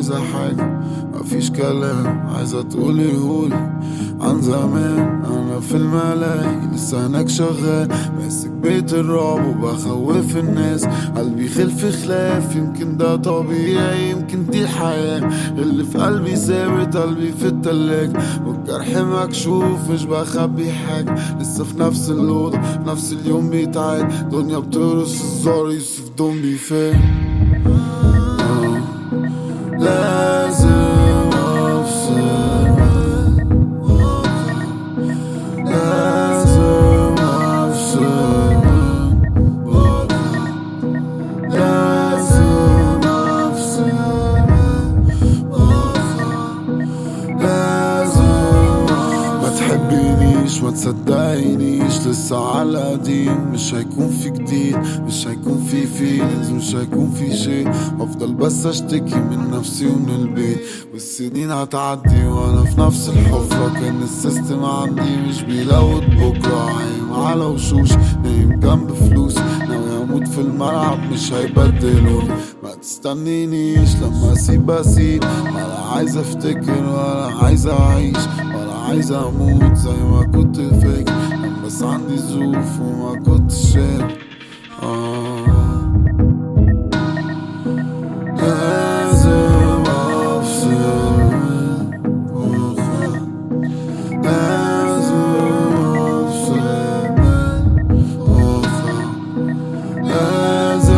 عايزة حاجة مفيش كلام عايزة تقولي هولي عن زمان انا في الملاهي لسه هناك شغال ماسك بيت الرعب وبخوف الناس قلبي خلف خلاف يمكن ده طبيعي يمكن دي الحياة اللي في قلبي ثابت قلبي في التلاج والجرح مكشوف مش بخبي حاجة لسه في نفس الأوضة في نفس اليوم بيتعاد دنيا بترقص الزار يوسف دون بيفاق آه. لازم أفصل لازم أفصل لازم أفصل لازم ما تحبينيش ما تصدقينيش لسه على القديم مش هيكون في جديد مش هيكون في فيلينجز مش هيكون في شيء افضل بس اشتكي من نفسي ومن البيت والسنين هتعدي وانا في نفس الحفرة كان السيستم عندي مش بيلوت بكرة عايم على وشوش نايم جنب فلوس ناوي اموت في الملعب مش هيبدلوني ما تستنينيش لما اسيب اسيب ولا عايز افتكر ولا عايز اعيش ولا عايز اموت زي ما كنت فاكر بس عندي ظروف وما كنتش شايف آه. لازم افصل لازم افصل لازم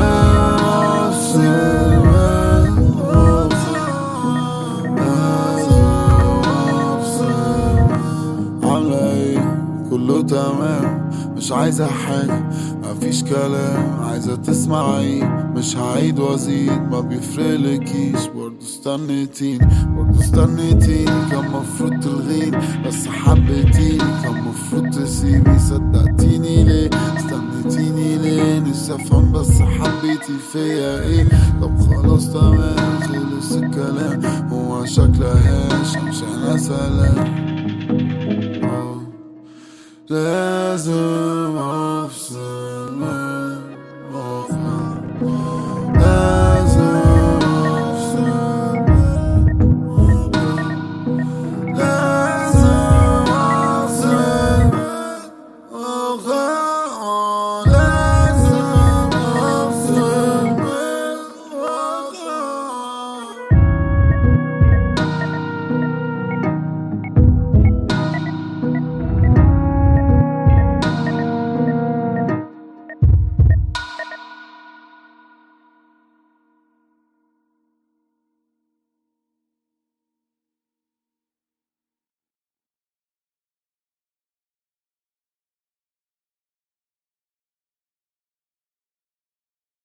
افصل عاملة ايه كله تمام مش عايزة حاجة مفيش كلام عايزة تسمعي مش هعيد وازيد ما بيفرقلكيش برضه استنيتيني برضه استنيتيني كان مفروض تلغيني بس حبيتيني كان مفروض تسيبي صدقتيني ليه استنيتيني ليه نفسي افهم بس حبيتي فيا ايه طب خلاص تمام خلص الكلام هو شكلهاش مش انا سلام آه. لازم